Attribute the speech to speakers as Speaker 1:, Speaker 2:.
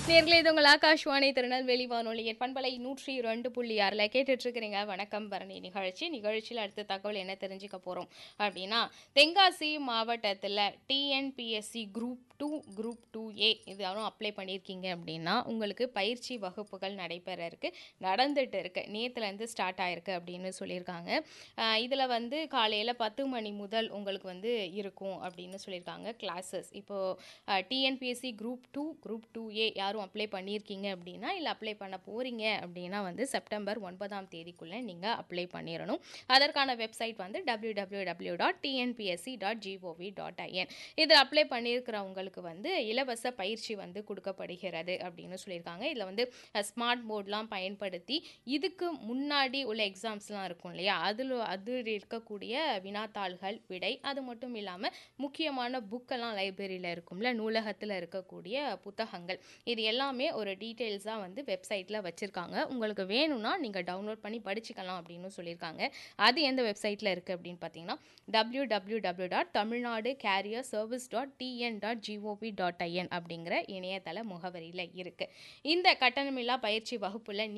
Speaker 1: நேர்களே இது உங்கள் ஆகாஷ்வாணி திருநெல்வேலி வானொலியின் பண்பலை நூற்றி ரெண்டு புள்ளி ஆறில் கேட்டுட்டு இருக்கிறீங்க வணக்கம் பரணி நிகழ்ச்சி நிகழ்ச்சியில் அடுத்த தகவல் என்ன தெரிஞ்சுக்க போகிறோம் அப்படின்னா தென்காசி மாவட்டத்தில் TNPSC group two group two A இது யாரும் அப்ளை பண்ணியிருக்கீங்க அப்படின்னா உங்களுக்கு பயிற்சி வகுப்புகள் நடைபெற இருக்கு நடந்துட்டு இருக்கு நேற்றுலேருந்து ஸ்டார்ட் ஆயிருக்கு அப்படின்னு சொல்லியிருக்காங்க இதில் வந்து காலையில் பத்து மணி முதல் உங்களுக்கு வந்து இருக்கும் அப்படின்னு சொல்லியிருக்காங்க கிளாஸஸ் இப்போது TNPSC group two group two A யாரும் அப்ளை பண்ணியிருக்கீங்க அப்படின்னா இல்லை அப்ளை பண்ண போகிறீங்க அப்படின்னா வந்து செப்டம்பர் ஒன்பதாம் தேதிக்குள்ளே நீங்கள் அப்ளை பண்ணிடணும் அதற்கான வெப்சைட் வந்து W W W dot TNPSC dot GOV dot IN இதில் அப்ளை பண்ணியிருக்கிறவங்களுக்கு வந்து இலவச பயிற்சி வந்து கொடுக்கப்படுகிறது அப்படின்னு சொல்லியிருக்காங்க இதில் வந்து ஸ்மார்ட் போர்ட்லாம் பயன்படுத்தி இதுக்கு முன்னாடி உள்ள எக்ஸாம்ஸ்லாம் இருக்கும் இல்லையா அதில் அதில் இருக்கக்கூடிய வினாத்தாள்கள் விடை அது மட்டும் இல்லாமல் முக்கியமான புக்கெல்லாம் லைப்ரரியில் இருக்கும்ல நூலகத்தில் இருக்கக்கூடிய புத்தகங்கள் இது எல்லாமே ஒரு டீட்டெயில்ஸாக வந்து வெப்சைட்டில் வச்சுருக்காங்க உங்களுக்கு வேணும்னா நீங்கள் டவுன்லோட் பண்ணி படிச்சுக்கலாம் அப்படின்னு சொல்லியிருக்காங்க அது எந்த வெப்சைட்டில் இருக்குது அப்படின்னு பார்த்தீங்கன்னா W W W dot Tamil Nadu career service dot TN dot GOV dot IN அப்படிங்கிற இணையதள முகவரியில் இருக்குது இந்த கட்டணமில்லா பயிற்சி வகுப்பில்